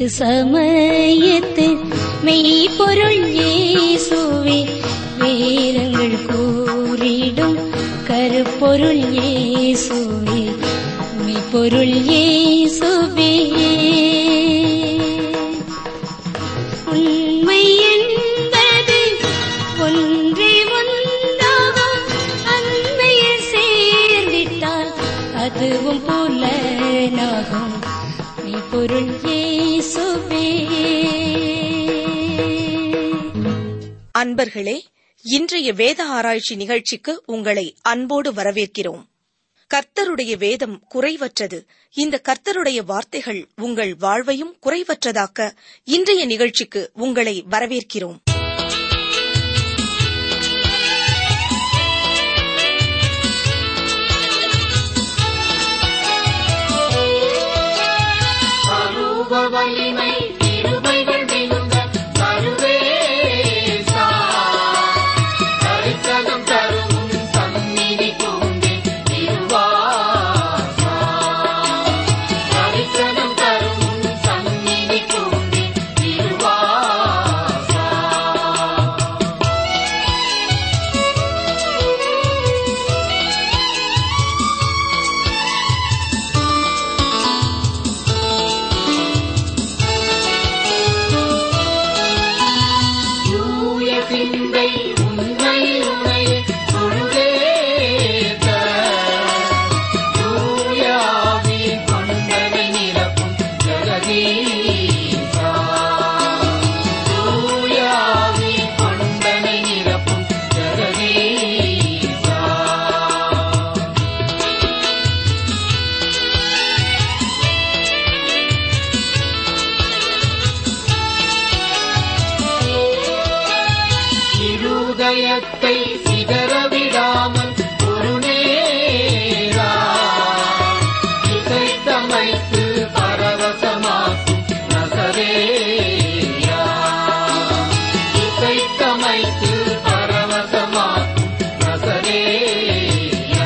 அனைத்து சமயத்து மெய்ப்பொருள் இயேசுவே வேதங்கள் கூறிடும் கருப்பொருள் இயேசுவே மெய்ப்பொருள் இயேசுவே உண்மை என்பது ஒன்றே ஒன்றாகும் அன்மையில் சேர்ந்திட்டால் அதுவும் புலனாகும் மெய்ப்பொருள் இயேசுவே அன்பர்களே இன்றைய வேத ஆராய்ச்சி நிகழ்ச்சிக்கு உங்களை அன்போடு வரவேற்கிறோம் கர்த்தருடைய வேதம் குறைவற்றது இந்த கர்த்தருடைய வார்த்தைகள் உங்கள் வாழ்வையும் குறைவற்றதாக்க இன்றைய நிகழ்ச்சிக்கு உங்களை வரவேற்கிறோம் அருவ வலிமை திருமைகள் மிகுந்த சர்வேசா. தரிசனம் தரும் சந்நிதி பூண்டே திருவாசா. தரிசனம் தரும் சந்நிதி பூண்டே திருவாசா. தூய சிந்தை உண்மை உணை தொழுதேத்த. தூய ஆவி கொண்டனை நிரப்பும் ஜெகதீசா. தூய ஆவி கொண்டனை நிரப்பும் ஜெகதீசா. இருதயத்தை சிதறவிடாமல் ஒரு நேரா இசைத்தமைத்து பரவசமாக்கும் நசரேயா இசைத்தமைத்து பரவசமாக்கும் நசரேயா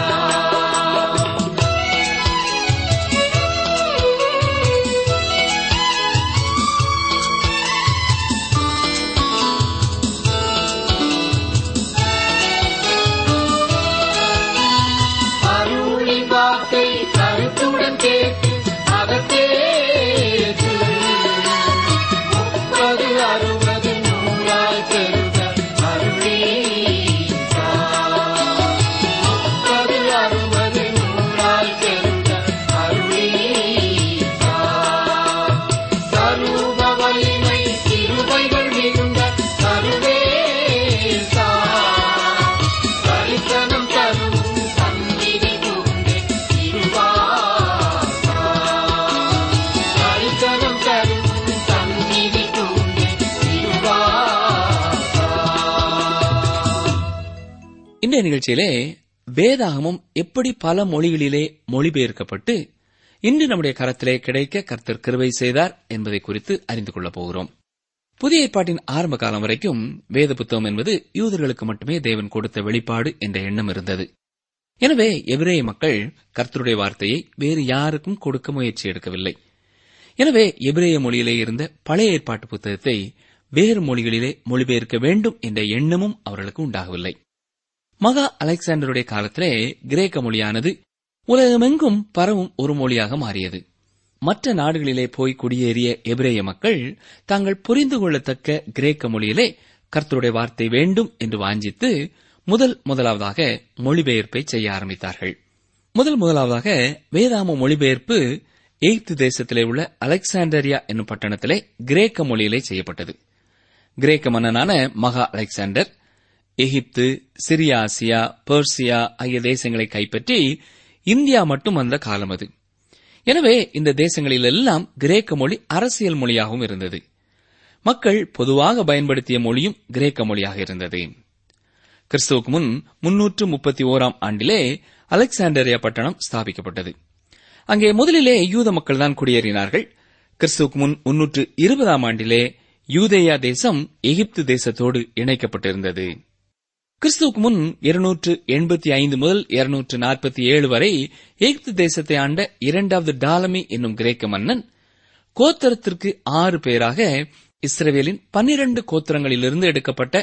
அருளின் வார்த்தை கருத்துடன் கேட்டு அகத்தேற்று முப்பது அறுபது நூறாய் பெருக அருளீசா முப்பது அறுபது நூறாய் பெருக அருளீசா சரூப வலிமை சிறுவைகள் மிகுந்த சர்வேசா தரிசனம் தரும் சந்நிதி பூண்டே திருவாசா. தரிசனம் தரும் சந்நிதி பூண்டே திருவாசா. இன்றைய நிகழ்ச்சியிலே வேதாகமம் எப்படி பல மொழிகளிலே மொழிபெயர்க்கப்பட்டு இன்று நம்முடைய கரத்திலே கிடைக்க கர்த்தர் கிருபை செய்தார் என்பதை குறித்து அறிந்து கொள்ளப் போகிறோம் புதிய ஏற்பாட்டின் ஆரம்ப காலம் வரைக்கும் வேத புத்தகம் என்பது யூதர்களுக்கு மட்டுமே தேவன் கொடுத்த வெளிப்பாடு என்ற எண்ணம் இருந்தது எனவே எபிரேய மக்கள் கர்த்தருடைய வார்த்தையை வேறு யாருக்கும் கொடுக்க முயற்சி எடுக்கவில்லை எனவே எபிரேய மொழியிலே இருந்த பழைய ஏற்பாட்டு புத்தகத்தை வேறு மொழிகளிலே மொழிபெயர்க்க வேண்டும் என்ற எண்ணமும் அவர்களுக்கு உண்டாகவில்லை மகா அலெக்சாண்டருடைய காலத்திலே கிரேக்க மொழியானது உலகமெங்கும் பரவும் ஒரு மொழியாக மாறியது மற்ற நாடுகளிலே போய் குடியேறிய எபிரேய மக்கள் தாங்கள் புரிந்து கொள்ளத்தக்க கிரேக்க மொழியிலே கர்த்தருடைய வார்த்தை வேண்டும் என்று வாஞ்சித்து முதல் முதலாவதாக மொழிபெயர்ப்பை செய்ய ஆரம்பித்தார்கள் முதல் முதலாவதாக வேதாம மொழிபெயர்ப்பு எய்த்து தேசத்திலே உள்ள அலெக்சாண்டரியா என்னும் பட்டணத்திலே கிரேக்க மொழியிலே செய்யப்பட்டது கிரேக்க மன்னனான மகா அலெக்சாண்டர் எகிப்து சிரியாசியா பெர்சியா ஆகிய தேசங்களை கைப்பற்றி இந்தியா மட்டும் வந்த காலம் அது எனவே இந்த தேசங்களிலெல்லாம் கிரேக்க மொழி அரசியல் மொழியாகவும் இருந்தது மக்கள் பொதுவாக பயன்படுத்திய மொழியும் கிரேக்க மொழியாக இருந்தது கிறிஸ்துவுக்கு முன் முன்னூற்று முப்பத்தி ஓராம் ஆண்டிலே அலெக்சாண்டரியா பட்டணம் ஸ்தாபிக்கப்பட்டது அங்கே முதலிலே யூத மக்கள் தான் குடியேறினார்கள் கிறிஸ்துவுக்கு முன் முன்னூற்று இருபதாம் ஆண்டிலே யூதேயா தேசம் எகிப்து தேசத்தோடு இணைக்கப்பட்டிருந்தது கிறிஸ்துவுக்கு முன் இருநூற்று எண்பத்தி ஐந்து முதல் இருநூற்று நாற்பத்தி ஏழு வரை எகிப்து தேசத்தை ஆண்ட இரண்டாவது டாலமி என்னும் கிரேக்க மன்னன் கோத்திரத்திற்கு ஆறு பேராக இஸ்ரவேலின் பன்னிரண்டு கோத்திரங்களிலிருந்து எடுக்கப்பட்ட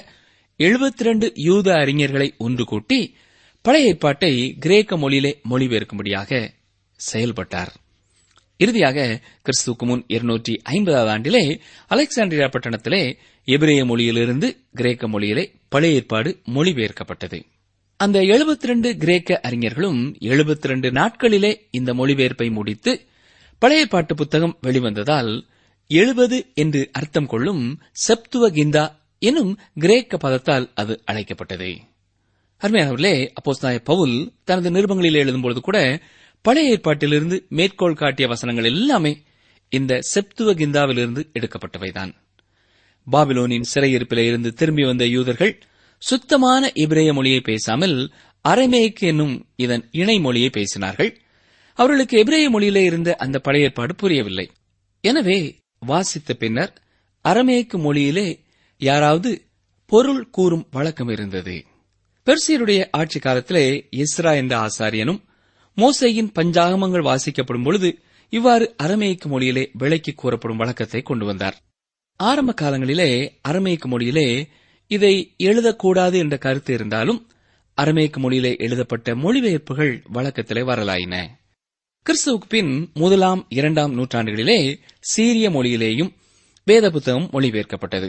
72 யூத அறிஞர்களை ஒன்று கூட்டி பழைய ஏற்பாட்டை கிரேக்க மொழியிலே மொழிபெயர்க்கும்படியாக செயல்பட்டார் இறுதியாக கிறிஸ்துவுக்கு முன் இருநூற்றி ஐம்பதாவது ஆண்டிலே அலெக்சாண்டிரியா பட்டணத்திலே எபிரேய மொழியிலிருந்து கிரேக்க மொழியிலே பழைய ஏற்பாடு மொழிபெயர்க்கப்பட்டது அந்த 72 கிரேக்க அறிஞர்களும் 72 நாட்களிலே இந்த மொழிபெயர்ப்பை முடித்து பழைய ஏற்பாட்டு புத்தகம் வெளிவந்ததால் எழுபது என்று அர்த்தம் கொள்ளும் செப்துவ கிந்தா எனும் கிரேக்க பதத்தால் அது அழைக்கப்பட்டது அருமையானவர்களே அப்போஸ்தலனாகிய பவுல் தனது நிருபங்களில் எழுதும்பொழுது கூட பழைய ஏற்பாட்டிலிருந்து மேற்கோள் காட்டிய வசனங்கள் எல்லாமே இந்த செப்துவ கிந்தாவிலிருந்து எடுக்கப்பட்டவைதான் பாபிலோனின் சிறையிருப்பிலே இருந்து திரும்பி வந்த யூதர்கள் சுத்தமான இபிரேய மொழியை பேசாமல் அரமேய்க்கு என்னும் இதன் இணை மொழியை பேசினார்கள் அவர்களுக்கு எபிரேய மொழியிலே இருந்த அந்த பழைய ஏற்பாடு புரியவில்லை எனவே வாசித்த பின்னர் அரமேய்க்கு மொழியிலே யாராவது பொருள் கூறும் வழக்கம் இருந்தது பெர்சியருடைய ஆட்சி காலத்திலே இஸ்ரா என்ற ஆசாரியனும் மோசையின் பஞ்சாகமங்கள் வாசிக்கப்படும் பொழுது இவ்வாறு அரமேய்க்கு மொழியிலே விளக்கி கூறப்படும் வழக்கத்தை கொண்டு வந்தார் ஆரம்ப காலங்களிலே அரமேய்க்கு மொழியிலே இதை எழுதக்கூடாது என்ற கருத்து இருந்தாலும் அரமேய்க்கு மொழியிலே எழுதப்பட்ட மொழிபெயர்ப்புகள் வழக்கத்திலே வரலாயின கிறிஸ்துவுக்கு பின் முதலாம் இரண்டாம் நூற்றாண்டுகளிலே சீரிய மொழியிலேயும் வேத புத்தகம் மொழிபெயர்க்கப்பட்டது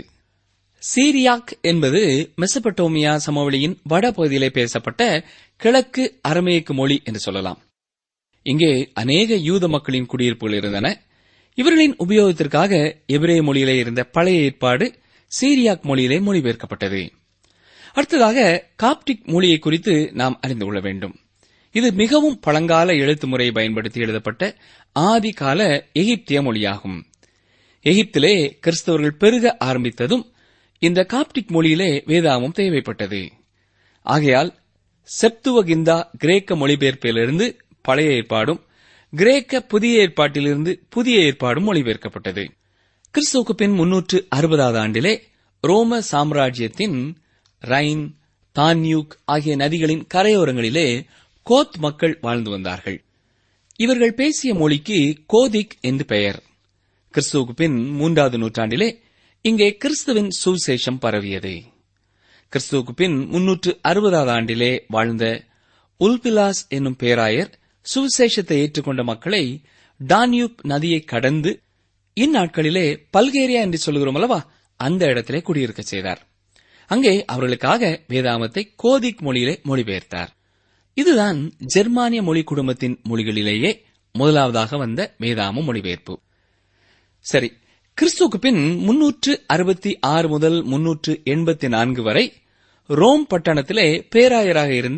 சீரியாக் என்பது மெசபட்டோமியா சமவெளியின் வடபகுதியிலே பேசப்பட்ட கிழக்கு அரமேய்க்கு மொழி என்று சொல்லலாம் இங்கே அநேக யூத மக்களின் குடியிருப்புகள் இருந்தன இவர்களின் உபயோகத்திற்காக எபிரேய மொழியிலே இருந்த பழைய ஏற்பாடு சீரியாக் மொழியிலே மொழிபெயர்க்கப்பட்டது அடுத்ததாக காப்டிக் மொழியை குறித்து நாம் அறிந்து கொள்ள வேண்டும் இது மிகவும் பழங்கால எழுத்து முறையை பயன்படுத்தி எழுதப்பட்ட ஆதிகால எகிப்திய மொழியாகும் எகிப்திலே கிறிஸ்தவர்கள் பெருக ஆரம்பித்ததும் இந்த காப்டிக் மொழியிலே வேதாகமம் தேவைப்பட்டது ஆகையால் செப்துவகிந்தா கிரேக்க மொழிபெயர்ப்பிலிருந்து பழைய ஏற்பாடும் கிரேக்க புதிய ஏற்பாட்டிலிருந்து புதிய ஏற்பாடும் மொழிபெயர்க்கப்பட்டது கிறிஸ்துவுக்கு பின் முன்னூற்று அறுபதாவது ஆண்டிலே ரோம சாம்ராஜ்யத்தின் ரைன் தான்யூக் ஆகிய நதிகளின் கரையோரங்களிலே கோத் மக்கள் வாழ்ந்து வந்தார்கள் இவர்கள் பேசிய மொழிக்கு கோதிக் என்று பெயர் கிறிஸ்துவுக்கு பின் மூன்றாவது நூற்றாண்டிலே இங்கே கிறிஸ்துவின் சுவிசேஷம் பரவியது கிறிஸ்துவுக்கு பின் முன்னூற்று அறுபதாவது ஆண்டிலே வாழ்ந்த உல்பிலாஸ் என்னும் பேராயர் சுவிசேஷத்தை ஏற்றுக்கொண்ட மக்களை டான்யூப் நதியை கடந்து இந்நாட்களிலே பல்கேரியா என்று சொல்கிறோம் அல்லவா அந்த இடத்திலே குடியிருக்க செய்தார் அங்கே அவர்களுக்காக வேதாமத்தை கோதிக் மொழியிலே மொழிபெயர்த்தார் இதுதான் ஜெர்மானிய மொழி குடும்பத்தின் மொழிகளிலேயே முதலாவதாக வந்த வேதாம மொழிபெயர்ப்பு சரி கிறிஸ்துவுக்கு பின் முன்னூற்று அறுபத்தி ஆறு முதல் முன்னூற்று எண்பத்தி நான்கு வரை ரோம் பட்டணத்திலே பேராயராக இருந்த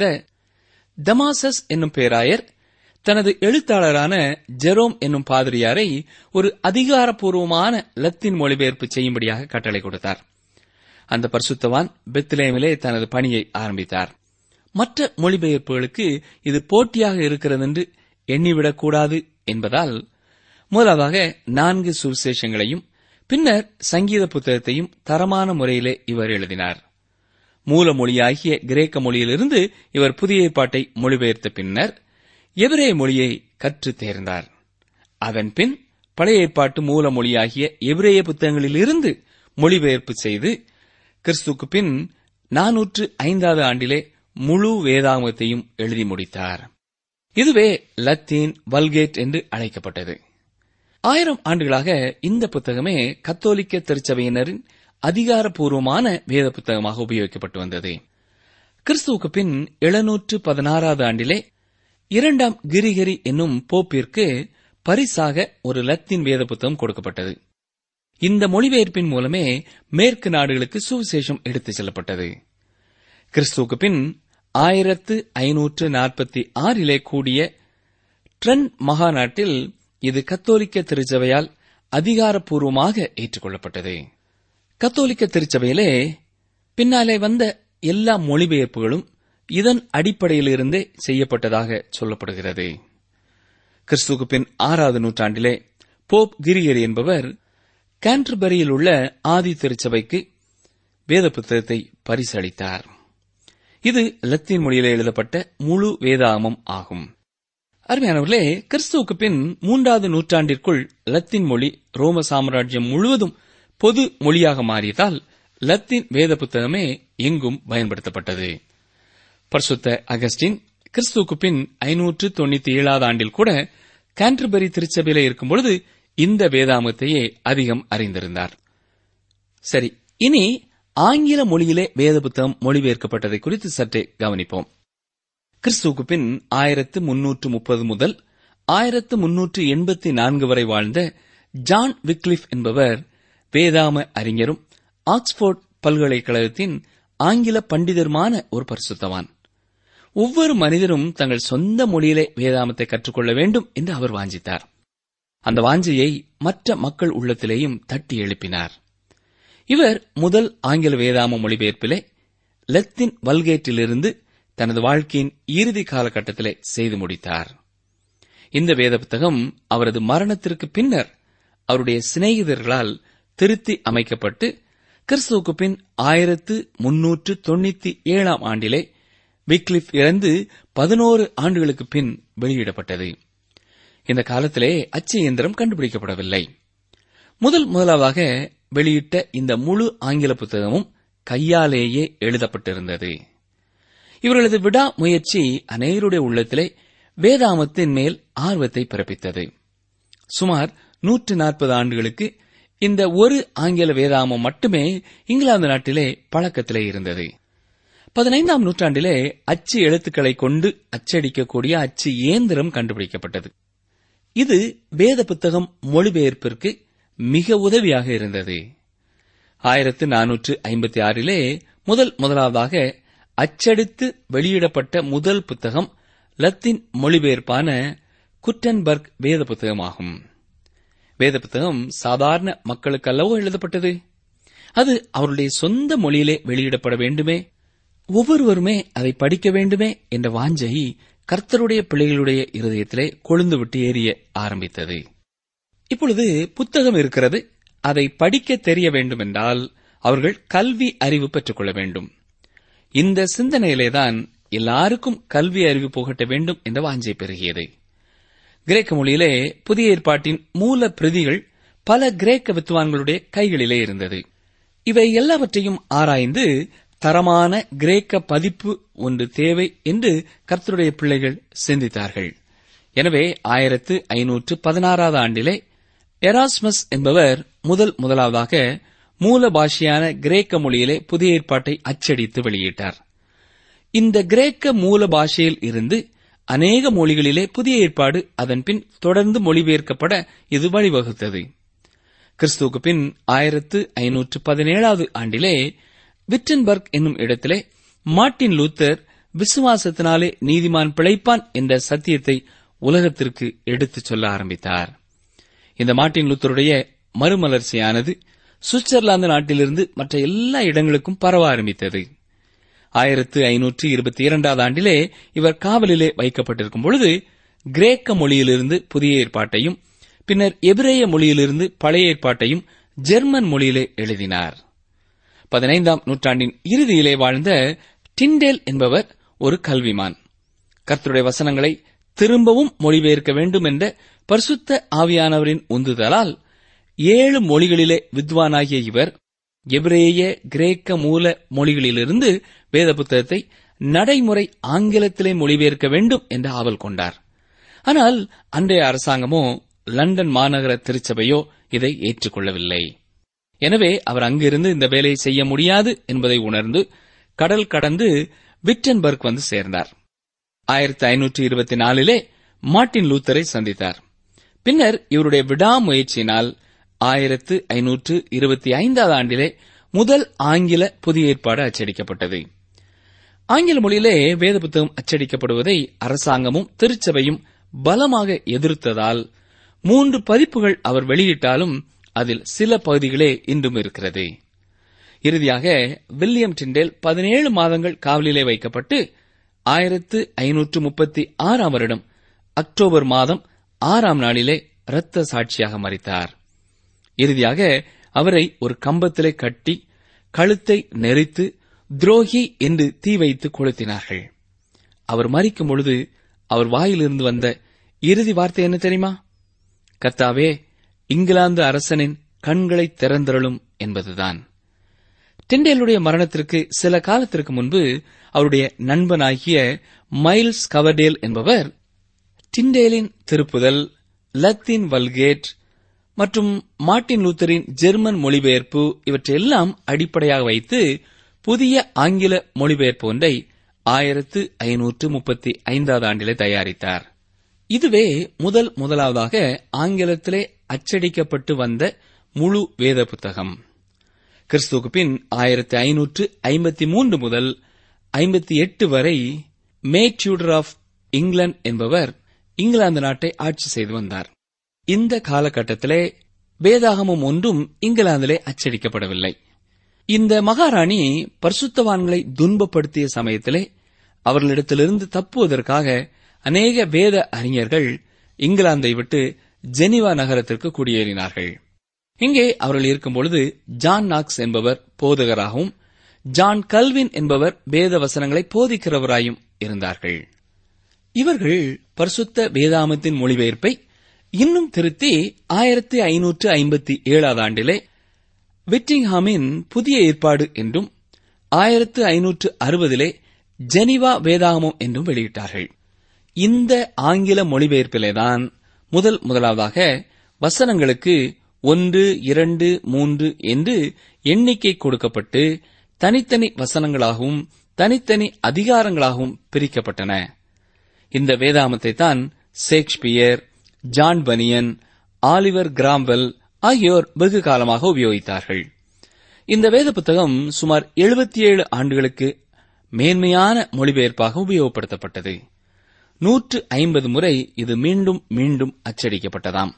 தமாசஸ் என்னும் பேராயர் தனது எழுத்தாளரான ஜெரோம் என்னும் பாதிரியாரை ஒரு அதிகாரப்பூர்வமான லத்தீன் மொழிபெயர்ப்பு செய்யும்படியாக கட்டளை கொடுத்தார் அந்த பரிசுத்தவான் பெத்லேமிலே தனது பணியை ஆரம்பித்தார் மற்ற மொழிபெயர்ப்புகளுக்கு இது போட்டியாக இருக்கிறது என்று எண்ணிவிடக்கூடாது என்பதால் முதலாவதாக நான்கு சுவிசேஷங்களையும் பின்னர் சங்கீத புத்தகத்தையும் தரமான முறையிலே இவர் எழுதினார் மூல மொழியாகிய கிரேக்க மொழியிலிருந்து இவர் புதிய ஏற்பாட்டை மொழிபெயர்த்த பின்னர் எபிரேய மொழியை கற்றுத் தேர்ந்தார் அதன் பின் பழைய ஏற்பாட்டு மூல மொழியாகிய எபிரேய புத்தகங்களிலிருந்து மொழிபெயர்ப்பு செய்து கிறிஸ்துக்கு பின் நானூற்று ஐந்தாவது ஆண்டிலே முழு வேதாகமத்தையும் எழுதி முடித்தார் இதுவே லத்தீன் வல்கேட் என்று அழைக்கப்பட்டது ஆயிரம் ஆண்டுகளாக இந்த புத்தகமே கத்தோலிக்க திருச்சபையினரின் அதிகாரப்பூர்வமான வேத புத்தகமாக உபயோகிக்கப்பட்டு வந்தது கிறிஸ்துவுக்கு பின் எழுநூற்று பதினாறாவது ஆண்டிலே இரண்டாம் கிரிகரி என்னும் போப்பிற்கு பரிசாக ஒரு லத்தீன் வேத புத்தகம் கொடுக்கப்பட்டது இந்த மொழிபெயர்ப்பின் மூலமே மேற்கு நாடுகளுக்கு சுவிசேஷம் எடுத்துச் செல்லப்பட்டது கிறிஸ்துவுக்கு பின் ஆயிரத்து ஐநூற்று நாற்பத்தி ஆறிலே கூடிய ட்ரென் மகாநாட்டில் இது கத்தோலிக்க திருச்சபையால் அதிகாரப்பூர்வமாக ஏற்றுக்கொள்ளப்பட்டது கத்தோலிக்க திருச்சபையிலே பின்னாலே வந்த எல்லா மொழிபெயர்ப்புகளும் இதன் அடிப்படையிலிருந்தே செய்யப்பட்டதாக சொல்லப்படுகிறது கிறிஸ்துவுக்கு பின் ஆறாவது நூற்றாண்டிலே போப் கிரிகரி என்பவர் கேன்டர்பரியில் உள்ள ஆதி திருச்சபைக்கு வேத புத்தகத்தை பரிசளித்தார் இது லத்தீன் மொழியிலே எழுதப்பட்ட முழு வேதாகமம் ஆகும் அருமையானவர்களே கிறிஸ்துவுக்கு பின் மூன்றாவது நூற்றாண்டிற்குள் லத்தீன் மொழி ரோம சாம்ராஜ்யம் முழுவதும் பொது மொழியாக மாறியதால் லத்தீன் வேத புத்தகமே எங்கும் பயன்படுத்தப்பட்டது பரிசுத்த அகஸ்டின் கிறிஸ்துவுக்கு பின் ஐநூற்று தொண்ணூத்தி ஏழாவது ஆண்டில் கூட கேன்டர்பரி திருச்சபையில இருக்கும்பொழுது இந்த வேதாமத்தையே அதிகம் அறிந்திருந்தார் சரி இனி ஆங்கில மொழியிலே வேத புத்தகம் மொழிபெயர்க்கப்பட்டதை குறித்து சற்றே கவனிப்போம் கிறிஸ்துவுக்கு பின் ஆயிரத்து முன்னூற்று முப்பது முதல் ஆயிரத்து முன்னூற்று எண்பத்தி நான்கு வரை வாழ்ந்த ஜான் விக்லிஃப் என்பவர் வேதாம அறிஞரும் ஆக்ஸ்போர்ட் பல்கலைக்கழகத்தின் ஆங்கில பண்டிதருமான ஒரு பரிசுத்தவான் ஒவ்வொரு மனிதரும் தங்கள் சொந்த மொழியிலே வேதாமத்தை கற்றுக்கொள்ள வேண்டும் என்று அவர் வாஞ்சித்தார் அந்த வாஞ்சையை மற்ற மக்கள் உள்ளத்திலேயும் தட்டி எழுப்பினார் இவர் முதல் ஆங்கில வேதாம மொழிபெயர்ப்பிலே லத்தீன் வல்கேட்டிலிருந்து தனது வாழ்க்கையின் இறுதி காலகட்டத்திலே செய்து முடித்தார் இந்த வேத புத்தகம் அவரது மரணத்திற்கு பின்னர் அவருடைய சிநேகிதர்களால் திருத்தி அமைக்கப்பட்டு கிறிஸ்துவுக்கு பின் ஆயிரத்து முன்னூற்று தொண்ணூத்தி ஏழாம் ஆண்டிலே விக்லிஃப் இறந்து பதினோரு ஆண்டுகளுக்கு பின் வெளியிடப்பட்டது இந்த காலத்திலே அச்சு இயந்திரம் கண்டுபிடிக்கப்படவில்லை முதல் முதலாவதாக வெளியிட்ட இந்த முழு ஆங்கில புத்தகமும் கையாலேயே எழுதப்பட்டிருந்தது இவர்களது விடா முயற்சி அநேகருடைய உள்ளத்திலே வேதாமத்தின் மேல் ஆர்வத்தை பிறப்பித்தது சுமார் நூற்று நாற்பது ஆண்டுகளுக்கு இந்த ஒரு ஆங்கில வேதாமம் மட்டுமே இங்கிலாந்து நாட்டிலே பழக்கத்திலே இருந்தது பதினைந்தாம் நூற்றாண்டிலே அச்சு எழுத்துக்களை கொண்டு அச்சடிக்கக்கூடிய அச்சு இயந்திரம் கண்டுபிடிக்கப்பட்டது இது வேத புத்தகம் மொழிபெயர்ப்பிற்கு மிக உதவியாக இருந்தது ஆயிரத்து நானூற்று ஐம்பத்தி ஆறிலே முதல் முதலாவதாக அச்சடித்து வெளியிடப்பட்ட முதல் புத்தகம் லத்தீன் மொழிபெயர்ப்பான குட்டன்பர்க் வேத புத்தகமாகும் வேத புத்தகம் சாதாரண மக்களுக்கல்லவோ எழுதப்பட்டது அது அவருடைய சொந்த மொழியிலே வெளியிடப்பட வேண்டுமே ஒவ்வொருவருமே அதை படிக்க வேண்டுமே என்ற வாஞ்சை கர்த்தருடைய பிள்ளைகளுடைய இருதயத்திலே கொழுந்துவிட்டு எரிய ஆரம்பித்தது இப்பொழுது புத்தகம் இருக்கிறது அதை படிக்க தெரிய வேண்டுமென்றால் அவர்கள் கல்வி அறிவு பெற்றுக்கொள்ள வேண்டும் இந்த சிந்தனையிலேதான் எல்லாருக்கும் கல்வி அறிவு புகட்ட வேண்டும் என்ற வாஞ்சை பெருகியது கிரேக்க மொழியிலே புதிய ஏற்பாட்டின் மூல பிரதிகள் பல கிரேக்க வித்துவான்களுடைய கைகளிலே இருந்தது இவை எல்லாவற்றையும் ஆராய்ந்து தரமான கிரேக்க பதிப்பு ஒன்று தேவை என்று கர்த்தருடைய பிள்ளைகள் சிந்தித்தார்கள் எனவே ஆயிரத்து ஐநூற்று பதினாறாவது ஆண்டிலே எராஸ்மஸ் என்பவர் முதல் முதலாவதாக மூல பாஷையான கிரேக்க மொழியிலே புதிய ஏற்பாட்டை அச்சடித்து வெளியிட்டார் இந்த கிரேக்க மூல பாஷையில் இருந்து அநேக மொழிகளிலே புதிய ஏற்பாடு அதன்பின் தொடர்ந்து மொழிபெயர்க்கப்பட இது வழிவகுத்தது கிறிஸ்துவுக்கு பின் ஆயிரத்து ஐநூற்று பதினேழாவது ஆண்டிலே விட்டன்பர்க் என்னும் இடத்திலே மார்ட்டின் லூத்தர் விசுவாசத்தினாலே நீதிமான் பிழைப்பான் என்ற சத்தியத்தை உலகத்திற்கு எடுத்துச் சொல்ல ஆரம்பித்தார் இந்த மார்ட்டின் லூத்தருடைய மறுமலர்ச்சியானது சுவிட்சர்லாந்து நாட்டிலிருந்து மற்ற எல்லா இடங்களுக்கும் பரவ ஆரம்பித்தது ஆயிரத்து ஐநூற்று இருபத்தி இரண்டாவது ஆண்டிலே இவர் காவலிலே வைக்கப்பட்டிருக்கும் பொழுது கிரேக்க மொழியிலிருந்து புதிய ஏற்பாட்டையும் பின்னர் எபிரேய மொழியிலிருந்து பழைய ஏற்பாட்டையும் ஜெர்மன் மொழியிலே எழுதினார் பதினைந்தாம் நூற்றாண்டின் இறுதியிலே வாழ்ந்த டிண்டேல் என்பவர் ஒரு கல்விமான் கர்த்தருடைய வசனங்களை திரும்பவும் மொழிபெயர்க்க வேண்டும் என்ற பரிசுத்த ஆவியானவரின் உந்துதலால் ஏழு மொழிகளிலே வித்வானாகிய இவர் எபிரேய கிரேக்க மூல மொழிகளிலிருந்து வேத புத்தகத்தை நடைமுறை ஆங்கிலத்திலே மொழிபெயர்க்க வேண்டும் என்று ஆவல் கொண்டார் ஆனால் அன்றைய அரசாங்கமோ லண்டன் மாநகர திருச்சபையோ இதை ஏற்றுக்கொள்ளவில்லை எனவே அவர் அங்கிருந்து இந்த வேலையை செய்ய முடியாது என்பதை உணர்ந்து கடல் கடந்து விட்டன்பர்க் வந்து சேர்ந்தார் ஆயிரத்தி ஐநூற்று இருபத்தி நாலிலே மார்ட்டின் லூத்தரை சந்தித்தார் பின்னர் இவருடைய விடாமுயற்சியினால் ஆயிரத்து ஐநூற்று இருபத்தி ஐந்தாவது ஆண்டிலே முதல் ஆங்கில புதிய ஏற்பாடு அச்சடிக்கப்பட்டது ஆங்கில மொழியிலே வேத புத்தகம் அச்சடிக்கப்படுவதை அரசாங்கமும் திருச்சபையும் பலமாக எதிர்த்ததால் மூன்று பதிப்புகள் அவர் வெளியிட்டாலும் அதில் சில பகுதிகளே இன்றும் இருக்கிறது இறுதியாக வில்லியம் டிண்டேல் பதினேழு மாதங்கள் காவலிலே வைக்கப்பட்டு ஆயிரத்து ஐநூற்று முப்பத்தி ஆறாம் வருடம் அக்டோபர் மாதம் ஆறாம் நாளிலே இரத்த சாட்சியாக மறித்தார் இறுதியாக அவரை ஒரு கம்பத்திலே கட்டி கழுத்தை நெரித்து துரோகி என்று தீ வைத்து கொளுத்தினார்கள் அவர் மறிக்கும் பொழுது அவர் வாயிலிருந்து வந்த இறுதி வார்த்தை என்ன தெரியுமா கர்த்தாவே இங்கிலாந்து அரசனின் கண்களை திறந்தருளும் என்பதுதான் டிண்டேலுடைய மரணத்திற்கு சில காலத்திற்கு முன்பு அவருடைய நண்பனாகிய மைல்ஸ் கவர்டேல் என்பவர் டிண்டேலின் திருப்புதல் லத்தீன் வல்கேட் மற்றும் மார்ட்டின் லூத்தரின் ஜெர்மன் மொழிபெயர்ப்பு இவற்றையெல்லாம் அடிப்படையாக வைத்து புதிய ஆங்கில மொழிபெயர்ப்பு ஒன்றை ஆயிரத்து ஐநூற்று முப்பத்தி ஐந்தாவது ஆண்டிலே தயாரித்தார் இதுவே முதல் முதலாவதாக ஆங்கிலத்திலே அச்சடிக்கப்பட்டு வந்த முழு வேத புத்தகம் கிறிஸ்துவுக்கு பின் ஆயிரத்தி ஐநூற்று ஐம்பத்தி மூன்று முதல் ஐம்பத்தி எட்டு வரை மே டியூடர் ஆஃப் இங்கிலாந்து என்பவர் இங்கிலாந்து நாட்டை ஆட்சி செய்து வந்தார் இந்த காலகட்டத்திலே வேதாகமம் ஒன்றும் இங்கிலாந்திலே அச்சடிக்கப்படவில்லை இந்த மகாராணி பரிசுத்தவான்களை துன்பப்படுத்திய சமயத்திலே அவர்களிடத்திலிருந்து தப்புவதற்காக அநேக வேத அறிஞர்கள் இங்கிலாந்தை விட்டு ஜெனிவா நகரத்திற்கு குடியேறினார்கள் இங்கே அவர்கள் இருக்கும்பொழுது ஜான் நாக்ஸ் என்பவர் போதகராகவும் ஜான் கல்வின் என்பவர் வேத வசனங்களை போதிக்கிறவராயும் இருந்தார்கள் இவர்கள் பரிசுத்த வேதாமத்தின் மொழிபெயர்ப்பை இன்னும் திருத்தி ஆயிரத்தி ஐநூற்று ஐம்பத்தி ஏழாவது ஆண்டிலே விட்டிங்ஹாமின் புதிய ஏற்பாடு என்றும் ஆயிரத்து ஐநூற்று அறுபதிலே ஜெனிவா வேதாகமம் என்றும் வெளியிட்டார்கள் இந்த ஆங்கில மொழிபெயர்ப்பிலேதான் முதல் முதலாவதாக வசனங்களுக்கு ஒன்று இரண்டு மூன்று என்று எண்ணிக்கை கொடுக்கப்பட்டு தனித்தனி வசனங்களாகவும் தனித்தனி அதிகாரங்களாகவும் பிரிக்கப்பட்டன இந்த வேதாமத்தை தான் Shakespeare John Bunyan Oliver Cromwell ஆகியோர் வெகு காலமாக உபயோகித்தார்கள் இந்த வேத புத்தகம் சுமார் 77 ஆண்டுகளுக்கு மேன்மையான மொழிபெயர்ப்பாக உபயோகப்படுத்தப்பட்டது நூற்று ஐம்பது முறை இது மீண்டும் மீண்டும் அச்சடிக்கப்பட்டதாம்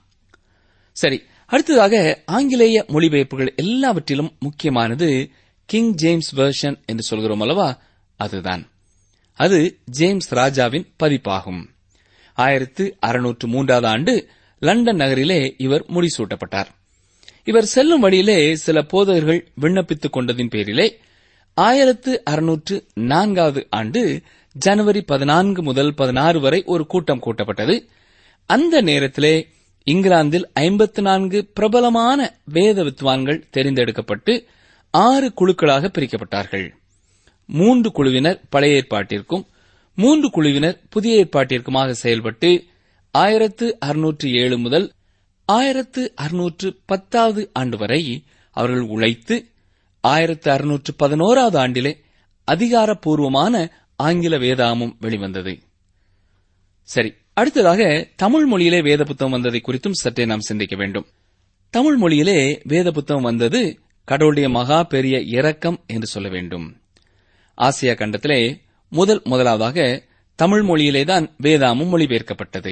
சரி அடுத்ததாக ஆங்கிலேய மொழிபெயர்ப்புகள் எல்லாவற்றிலும் முக்கியமானது கிங் ஜேம்ஸ் வெர்ஷன் என்று சொல்கிறோம் அல்லவா அதுதான் அது ஜேம்ஸ் ராஜாவின் பதிப்பாகும் ஆயிரத்து அறுநூற்று மூன்றாவது ஆண்டு லண்டன் நகரிலே இவர் முடிசூட்டப்பட்டார் இவர் செல்லும் வழியிலே சில போதகர்கள் விண்ணப்பித்துக் கொண்டதின் பேரிலே ஆயிரத்து அறுநூற்று நான்காவது ஆண்டு ஜனவரி பதினான்கு முதல் பதினாறு வரை ஒரு கூட்டம் கூட்டப்பட்டது அந்த நேரத்திலே இங்கிலாந்தில் ஐம்பத்து நான்கு பிரபலமான வேத வித்வான்கள் தெரிந்தெடுக்கப்பட்டு ஆறு குழுக்களாக பிரிக்கப்பட்டார்கள் மூன்று குழுவினர் பழைய ஏற்பாட்டிற்கும் மூன்று குழுவினர் புதிய ஏற்பாட்டிற்குமாக செயல்பட்டு ஆயிரத்து அறுநூற்று ஏழு முதல் ஆயிரத்து அறுநூற்று பத்தாவது ஆண்டு வரை அவர்கள் உழைத்து ஆயிரத்து அறுநூற்று பதினோராவது ஆண்டிலே அதிகாரப்பூர்வமான ஆங்கில வேதாமம் வெளிவந்தது சரி அடுத்ததாக தமிழ் மொழியிலே வேத புத்தகம் வந்ததை குறித்தும் சற்றே நாம் சிந்திக்க வேண்டும் தமிழ் மொழியிலே வேத புத்தகம் வந்தது கடவுளுடைய மகா பெரிய இரக்கம் என்று சொல்ல வேண்டும் ஆசியா கண்டத்திலே முதல் முதலாவதாக தமிழ் மொழியிலேதான் வேதாமும் மொழிபெயர்க்கப்பட்டது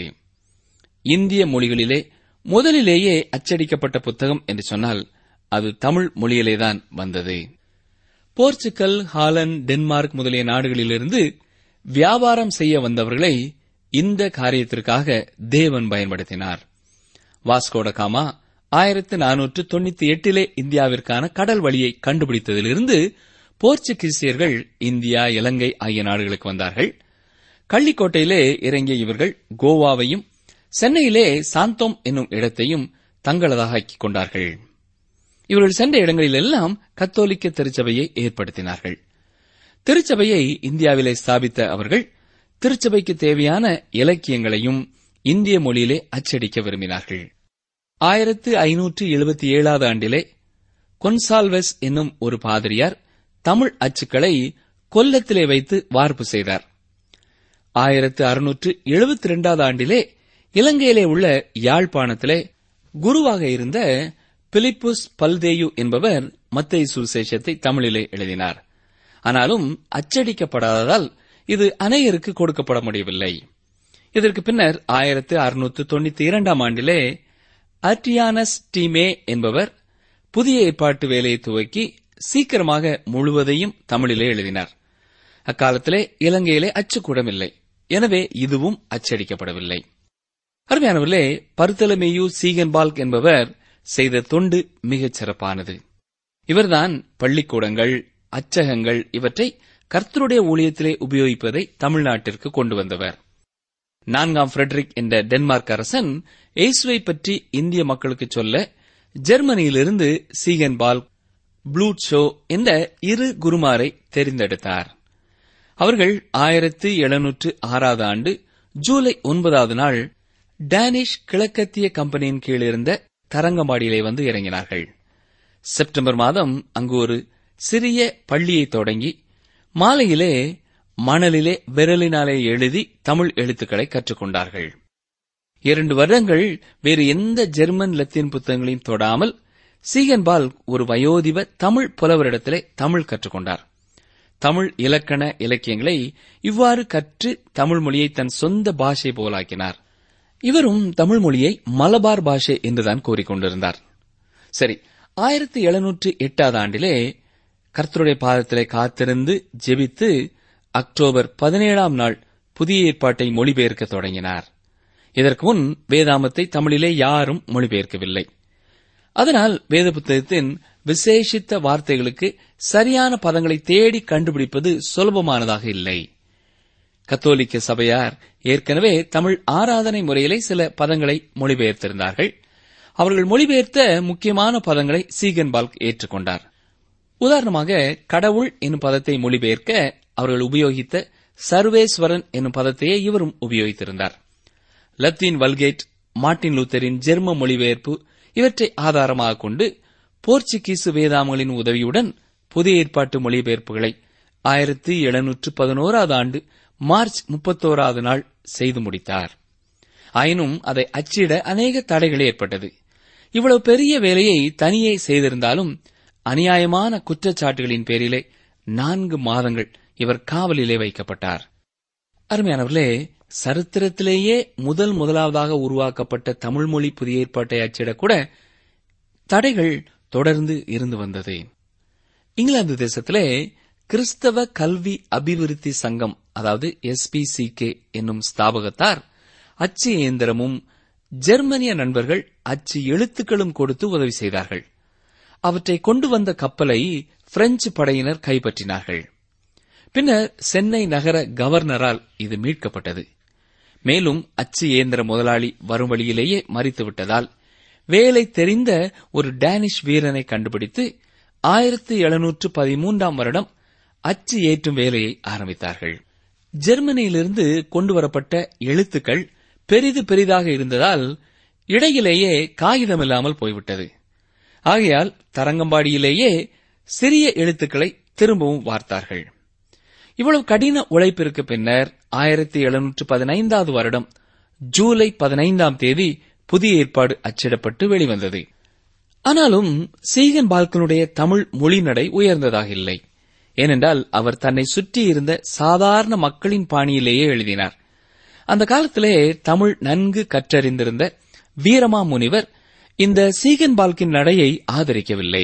இந்திய மொழிகளிலே முதலிலேயே அச்சடிக்கப்பட்ட புத்தகம் என்று சொன்னால் அது தமிழ் மொழியிலேதான் வந்தது போர்ச்சுகல் ஹாலந்து டென்மார்க் முதலிய நாடுகளிலிருந்து வியாபாரம் செய்ய வந்தவர்களை இந்த காரியத்திற்காக தேவன் பயன்படுத்தினார் வாஸ்கோட காமா ஆயிரத்து நானூற்று தொண்ணூத்தி எட்டிலே இந்தியாவிற்கான கடல் வழியை கண்டுபிடித்ததிலிருந்து போர்ச்சுகீசியர்கள் இந்தியா இலங்கை ஆகிய நாடுகளுக்கு வந்தார்கள் கள்ளிக்கோட்டையிலே இறங்கிய இவர்கள் கோவாவையும் சென்னையிலே சாந்தோம் என்னும் இடத்தையும் தங்களதாக ஆக்கிக் கொண்டார்கள் இவர்கள் சென்ற இடங்களிலெல்லாம் கத்தோலிக்க திருச்சபையை ஏற்படுத்தினார்கள் திருச்சபையை இந்தியாவிலே ஸ்தாபித்த அவர்கள் திருச்சபைக்கு தேவையான இலக்கியங்களையும் இந்திய மொழியிலே அச்சடிக்க விரும்பினார்கள் ஆயிரத்து ஐநூற்று எழுபத்தி ஏழாவது ஆண்டிலே கொன்சால்வெஸ் என்னும் ஒரு பாதிரியார் தமிழ் அச்சுக்களை கொல்லத்திலே வைத்து வார்ப்பு செய்தார் ஆயிரத்து அறுநூற்று எழுபத்தி இரண்டாவது ஆண்டிலே இலங்கையிலே உள்ள யாழ்ப்பாணத்திலே குருவாக இருந்த பிலிப்புஸ் பல்தேயு என்பவர் மத்திய சுவிசேஷத்தை தமிழிலே எழுதினார் ஆனாலும் அச்சடிக்கப்படாததால் இது அநேகருக்கு கொடுக்கப்பட முடியவில்லை இதற்கு பின்னர் ஆயிரத்து அறுநூற்று தொண்ணூத்தி இரண்டாம் ஆண்டிலே அர்டியானஸ் டீமே என்பவர் புதிய ஏற்பாட்டு வேலையை துவக்கி சீக்கிரமாக முழுவதையும் தமிழிலே எழுதினார் அக்காலத்திலே இலங்கையிலே அச்சுக்கூடம் இல்லை எனவே இதுவும் அச்சடிக்கப்படவில்லை அருமையானவர்களே பருத்தலமேயு சீகன்பால்க் என்பவர் செய்த தொண்டு மிகச் சிறப்பானது இவர்தான் பள்ளிக்கூடங்கள் அச்சகங்கள் இவற்றை கர்த்தருடைய ஊழியத்திலே உபயோகிப்பதை தமிழ்நாட்டிற்கு கொண்டு வந்தவர் நான்காம் ஃபிரெட்ரிக் என்ற டென்மார்க் அரசன் இயேசுவை பற்றி இந்திய மக்களுக்கு சொல்ல ஜெர்மனியிலிருந்து சீகன் பால் ப்ளூட் ஷோ என்ற இரு குருமாரை தெரிந்தெடுத்தார் அவர்கள் ஆயிரத்து எழுநூற்று ஆறாவது ஆண்டு ஜூலை ஒன்பதாவது நாள் டேனிஷ் கிழக்கத்திய கம்பெனியின் கீழ் இருந்த தரங்கம்பாடியிலே வந்து இறங்கினார்கள் செப்டம்பர் மாதம் அங்கு ஒரு சிறிய பள்ளியை தொடங்கி மாலையிலே மணலிலே விரலினாலே எழுதி தமிழ் எழுத்துக்களை கற்றுக்கொண்டார்கள் இரண்டு வருடங்கள் வேறு எந்த ஜெர்மன் லத்தீன் புத்தகங்களையும் தொடாமல் சீகன்பால் ஒரு வயோதிப தமிழ் புலவரிடத்திலே தமிழ் கற்றுக்கொண்டார் தமிழ் இலக்கண இலக்கியங்களை இவ்வாறு கற்று தமிழ் மொழியை தன் சொந்த பாஷை போலாக்கினார் இவரும் தமிழ் மொழியை மலபார் பாஷை என்றுதான் கூறிக்கொண்டிருந்தார் சரி ஆயிரத்தி எழுநூற்று எட்டாவது ஆண்டிலே கர்த்தருடைய பாதத்திலே காத்திருந்து ஜெபித்து அக்டோபர் பதினேழாம் நாள் புதிய ஏற்பாட்டை மொழிபெயர்க்க தொடங்கினார் இதற்கு முன் வேதாமத்தை தமிழிலே யாரும் மொழிபெயர்க்கவில்லை அதனால் வேத புத்தகத்தின் விசேஷித்த வார்த்தைகளுக்கு சரியான பதங்களை தேடி கண்டுபிடிப்பது சுலபமானதாக இல்லை கத்தோலிக்க சபையார் ஏற்கனவே தமிழ் ஆராதனை முறையிலே சில பதங்களை மொழிபெயர்த்திருந்தார்கள் அவர்கள் மொழிபெயர்த்த முக்கியமான பதங்களை சீகன்பால்க் ஏற்றுக்கொண்டார் உதாரணமாக கடவுள் என்னும் பதத்தை மொழிபெயர்க்க அவர்கள் உபயோகித்த சர்வேஸ்வரன் என்னும் பதத்தையே இவரும் உபயோகித்திருந்தார் லத்தீன் வல்கேட் மார்ட்டின் லூத்தரின் ஜெர்ம மொழிபெயர்ப்பு இவற்றை ஆதாரமாக கொண்டு போர்ச்சுகீசு வேதாமங்களின் உதவியுடன் புதிய ஏற்பாட்டு மொழிபெயர்ப்புகளை ஆயிரத்தி எழுநூற்று பதினோராவது ஆண்டு மார்ச் முப்பத்தோராவது நாள் செய்து முடித்தார் ஆயினும் அதை அச்சிட அநேக தடைகள் ஏற்பட்டது இவ்வளவு பெரிய வேலையை தனியே செய்திருந்தாலும் அநியாயமான குற்றச்சாட்டுகளின் பேரிலே நான்கு மாதங்கள் இவர் காவலிலே வைக்கப்பட்டார் அருமையானவர்களே சரித்திரத்திலேயே முதல் முதலாவதாக உருவாக்கப்பட்ட தமிழ் மொழி புதிய ஏற்பாட்டை அச்சிடக்கூட தடைகள் தொடர்ந்து இருந்து வந்தது இங்கிலாந்து தேசத்திலே கிறிஸ்தவ கல்வி அபிவிருத்தி சங்கம் அதாவது எஸ்பிசிகே என்னும் ஸ்தாபகத்தார் அச்சு இயந்திரமும் ஜெர்மனிய நண்பர்கள் அச்சு எழுத்துக்களும் கொடுத்து உதவி செய்தார்கள் அவற்றை கொண்டு வந்த கப்பலை பிரெஞ்சு படையினர் கைப்பற்றினார்கள் பின்னர் சென்னை நகர கவர்னரால் இது மீட்கப்பட்டது மேலும் அச்சு இயந்திர முதலாளி வரும் வழியிலேயே மறித்துவிட்டதால் வேலை தெரிந்த ஒரு டேனிஷ் வீரனை கண்டுபிடித்து ஆயிரத்தி எழுநூற்று பதிமூன்றாம் வருடம் அச்சு ஏற்றும் வேலையை ஆரம்பித்தார்கள் ஜெர்மனியிலிருந்து கொண்டுவரப்பட்ட எழுத்துக்கள் பெரிது பெரிதாக இருந்ததால் இடையிலேயே காகிதமில்லாமல் போய்விட்டது ஆகையால் தரங்கம்பாடியிலேயே சிறிய எழுத்துக்களை திரும்பவும் வார்த்தார்கள் இவ்வளவு கடின உழைப்பிற்கு பின்னர் ஆயிரத்தி எழுநூற்று பதினைந்தாவது வருடம் ஜூலை பதினைந்தாம் தேதி புதிய ஏற்பாடு அச்சிடப்பட்டு வெளிவந்தது ஆனாலும் சீகன் பால்கனுடைய தமிழ் மொழிநடை உயர்ந்ததாக இல்லை ஏனென்றால் அவர் தன்னை சுற்றியிருந்த சாதாரண மக்களின் பாணியிலேயே எழுதினார் அந்த காலத்திலே தமிழ் நன்கு கற்றறிந்திருந்த வீரமா முனிவர் இந்த சீகன் பால்கின் நடையை ஆதரிக்கவில்லை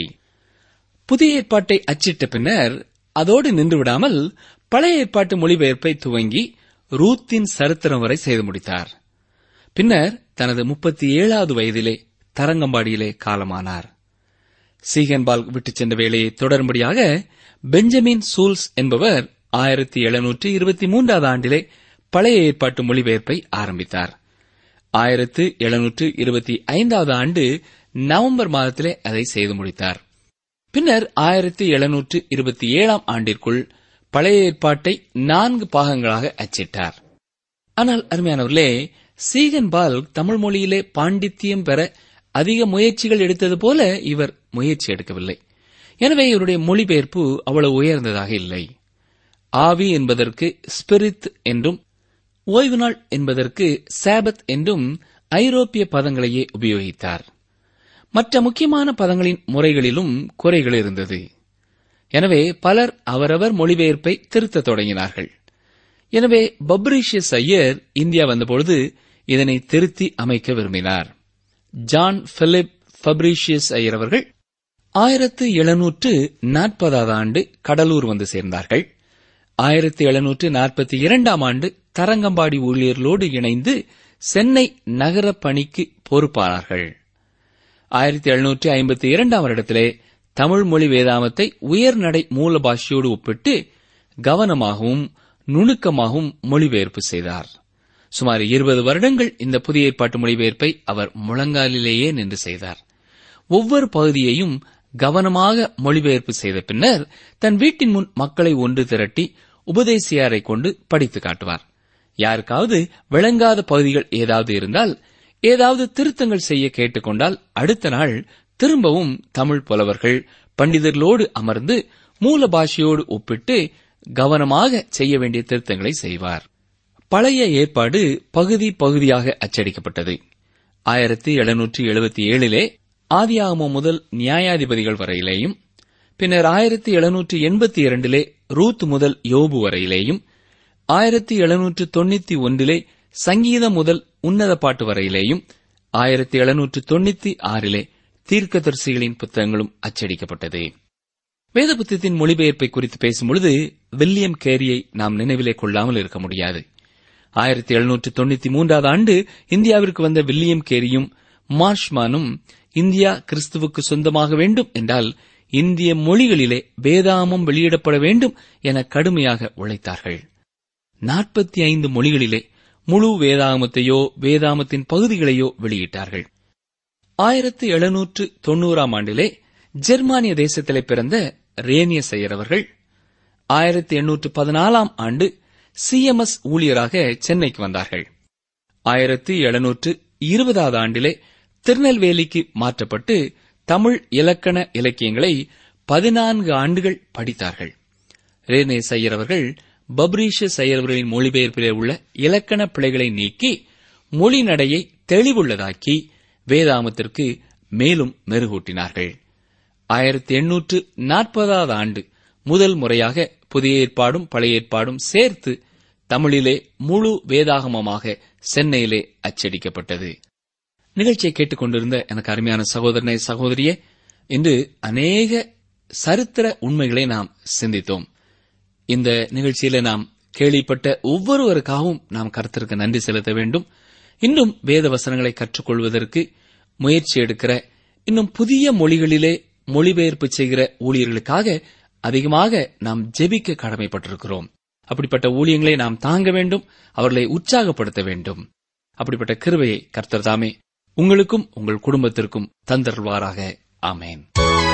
புதிய ஏற்பாட்டை அச்சிட்ட பின்னர் அதோடு நின்றுவிடாமல் பழைய ஏற்பாட்டு மொழிபெயர்ப்பை துவங்கி ரூத்தின் சரித்திரம் வரை செய்து முடித்தார் பின்னர் தனது முப்பத்தி ஏழாவது வயதிலே தரங்கம்பாடியிலே காலமானார் சீகன்பால் விட்டுச் சென்ற வேலையை தொடரும்படியாக பெஞ்சமின் சூல்ஸ் என்பவர் ஆயிரத்தி எழுநூற்று இருபத்தி மூன்றாவது ஆண்டிலே பழைய ஏற்பாட்டு மொழிபெயர்ப்பை ஆரம்பித்தார் ஆயிரத்து எழுநூற்று இருபத்தி ஐந்தாவது ஆண்டு நவம்பர் மாதத்திலே அதை செய்து முடித்தார் பின்னர் ஆயிரத்தி எழுநூற்று இருபத்தி ஏழாம் ஆண்டிற்குள் பழைய ஏற்பாட்டை நான்கு பாகங்களாக அச்சிட்டார் ஆனால் அருமையானவர்களே சீகன்பால் தமிழ் மொழியிலே பாண்டித்தியம் பெற அதிக முயற்சிகள் எடுத்தது போல இவர் முயற்சி எடுக்கவில்லை எனவே இவருடைய மொழிபெயர்ப்பு அவ்வளவு உயர்ந்ததாக இல்லை ஆவி என்பதற்கு ஸ்பிரித் என்றும் ஓய்வு நாள் என்பதற்கு சாபத் என்றும் ஐரோப்பிய பதங்களையே உபயோகித்தார் மற்ற முக்கியமான பதங்களின் முறைகளிலும் குறைகள் இருந்தது எனவே பலர் அவரவர் மொழிபெயர்ப்பை திருத்தத் தொடங்கினார்கள் எனவே பப்ரிஷியஸ் ஐயர் இந்தியா வந்தபொழுது இதனை திருத்தி அமைக்க விரும்பினார் ஜான் பிலிப் ஃபப்ரிஷியஸ் ஐயர் அவர்கள் ஆயிரத்து எழுநூற்று நாற்பதாவது ஆண்டு கடலூர் வந்து சேர்ந்தார்கள் ஆயிரத்தி எழுநூற்று நாற்பத்தி இரண்டாம் ஆண்டு தரங்கம்பாடி ஊழியர்களோடு இணைந்து சென்னை நகர பணிக்கு பொறுப்பானார்கள் ஆயிரத்தி எழுநூற்றி ஐம்பத்தி இரண்டாம் வருடத்திலே தமிழ் மொழி வேதாமத்தை உயர்நடை மூல பாஷையோடு ஒப்பிட்டு கவனமாகவும் நுணுக்கமாகவும் மொழிபெயர்ப்பு செய்தார் சுமார் இருபது வருடங்கள் இந்த புதிய ஏற்பாட்டு மொழிபெயர்ப்பை அவர் முழங்காலிலேயே நின்று செய்தார் ஒவ்வொரு பகுதியையும் கவனமாக மொழிபெயர்ப்பு செய்த பின்னர் தன் வீட்டின் முன் மக்களை ஒன்று திரட்டி உபதேசியாரை கொண்டு படித்து காட்டுவார் யாருக்காவது விளங்காத பகுதிகள் ஏதாவது இருந்தால் ஏதாவது திருத்தங்கள் செய்ய கேட்டுக்கொண்டால் அடுத்த நாள் திரும்பவும் தமிழ் புலவர்கள் பண்டிதர்களோடு அமர்ந்து மூல பாஷையோடு ஒப்பிட்டு கவனமாக செய்ய வேண்டிய திருத்தங்களை செய்வார் பழைய ஏற்பாடு பகுதி பகுதியாக அச்சடிக்கப்பட்டது ஆயிரத்தி எழுநூற்றி எழுபத்தி ஏழிலே ஆதியாகமம் முதல் நியாயாதிபதிகள் வரையிலேயும் பின்னர் ஆயிரத்தி எழுநூற்றி எண்பத்தி இரண்டிலே ரூத் முதல் யோபு வரையிலேயும் ஆயிரத்தி எழுநூற்று தொண்ணூத்தி ஒன்றிலே சங்கீதம் முதல் உன்னத பாட்டு வரையிலேயும் ஆயிரத்தி எழுநூற்று தொண்ணூத்தி ஆறிலே தீர்க்கதரிசிகளின் புத்தகங்களும் அச்சடிக்கப்பட்டது வேத புத்தகத்தின் மொழிபெயர்ப்பை குறித்து பேசும்பொழுது வில்லியம் கேரியை நாம் நினைவிலே கொள்ளாமல் இருக்க முடியாது ஆயிரத்தி எழுநூற்று தொண்ணூத்தி மூன்றாவது ஆண்டு இந்தியாவிற்கு வந்த வில்லியம் கேரியும் மார்ஷ்மானும் இந்தியா கிறிஸ்துவுக்கு சொந்தமாக வேண்டும் என்றால் இந்திய மொழிகளிலே வேதாமம் வெளியிடப்பட வேண்டும் என கடுமையாக உழைத்தார்கள் நாற்பத்தி ஐந்து மொழிகளிலே முழு வேதாகமத்தையோ வேதாமத்தின் பகுதிகளையோ வெளியிட்டார்கள் ஆயிரத்தி எழுநூற்று தொன்னூறாம் ஆண்டிலே ஜெர்மானிய தேசத்திலே பிறந்த ரேனிய செய்யறவர்கள் ஆயிரத்தி எண்ணூற்று பதினாலாம் ஆண்டு சிஎம்எஸ் ஊழியராக சென்னைக்கு வந்தார்கள் ஆயிரத்தி எழுநூற்று இருபதாவது ஆண்டிலே திருநெல்வேலிக்கு மாற்றப்பட்டு தமிழ் இலக்கண இலக்கியங்களை பதினான்கு ஆண்டுகள் படித்தார்கள் ரேனே சையர் அவர்கள் பப்ரீஷ சையர் அவர்களின் மொழிபெயர்ப்பிலே உள்ள இலக்கண பிழைகளை நீக்கி மொழி நடையை தெளிவுள்ளதாக்கி வேதாமத்திற்கு மேலும் மெருகூட்டினார்கள் ஆயிரத்தி எண்ணூற்று நாற்பதாவது ஆண்டு முதல் முறையாக புதிய ஏற்பாடும் பழைய ஏற்பாடும் சேர்த்து தமிழிலே முழு வேதாகமமாக சென்னையிலே அச்சடிக்கப்பட்டது நிகழ்ச்சியை கேட்டுக்கொண்டிருந்த எனக்கு அருமையான சகோதரனை சகோதரியே இன்று அநேக சரித்திர உண்மைகளை நாம் சிந்தித்தோம் இந்த நிகழ்ச்சியில நாம் கேள்விப்பட்ட ஒவ்வொருவருக்காகவும் நாம் கருத்திற்கு நன்றி செலுத்த வேண்டும் இன்னும் வேத வசனங்களை கற்றுக்கொள்வதற்கு முயற்சி எடுக்கிற இன்னும் புதிய மொழிகளிலே மொழிபெயர்ப்பு செய்கிற ஊழியர்களுக்காக அதிகமாக நாம் ஜெபிக்க கடமைப்பட்டிருக்கிறோம் அப்படிப்பட்ட ஊழியங்களை நாம் தாங்க வேண்டும் அவர்களை உற்சாகப்படுத்த வேண்டும் அப்படிப்பட்ட கிருபையை கர்த்தர் தாமே உங்களுக்கும் உங்கள் குடும்பத்திற்கும் தந்தருவாராக ஆமேன்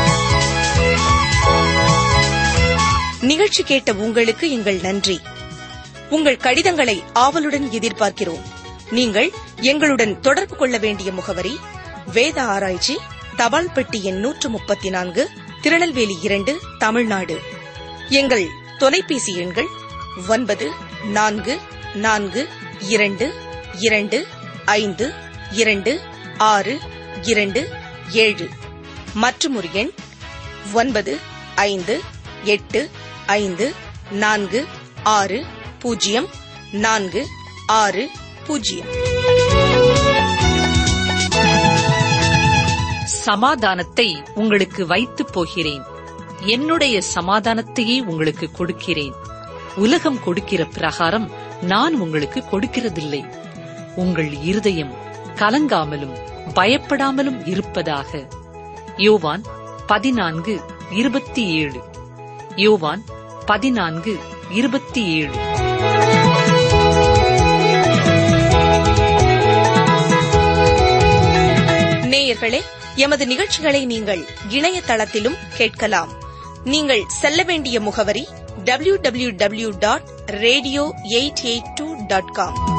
நிகழ்ச்சி கேட்ட உங்களுக்கு எங்கள் நன்றி உங்கள் கடிதங்களை ஆவலுடன் எதிர்பார்க்கிறோம் நீங்கள் எங்களுடன் தொடர்பு கொள்ள வேண்டிய முகவரி வேத ஆராய்ச்சி தபால் பெட்டி எண் நூற்று முப்பத்தி நான்கு திருநெல்வேலி இரண்டு தமிழ்நாடு எங்கள் தொலைபேசி எண்கள் ஒன்பது நான்கு நான்கு இரண்டு இரண்டு ஐந்து இரண்டு ஆறு இரண்டு ஏழு மற்றும் ஒரு எண் ஒன்பது ஐந்து எட்டு ஐந்து நான்கு ஆறு பூஜ்ஜியம் நான்கு ஆறு பூஜ்ஜியம் சமாதானத்தை உங்களுக்கு வைத்துப் போகிறேன் என்னுடைய சமாதானத்தையே உங்களுக்கு கொடுக்கிறேன் உலகம் கொடுக்கிற பிரகாரம் நான் உங்களுக்கு கொடுக்கிறதில்லை உங்கள் இருதயம் கலங்காமலும் பயப்படாமலும் இருப்பதாக யோவான் பதினான்கு இருபத்தி ஏழு யோவான் பதினான்கு இருபத்தி ஏழு நேயர்களே எமது நிகழ்ச்சிகளை நீங்கள் இணையதளத்திலும் கேட்கலாம் நீங்கள் செல்ல வேண்டிய முகவரி www.radio882.com dot radio eight eight two dot com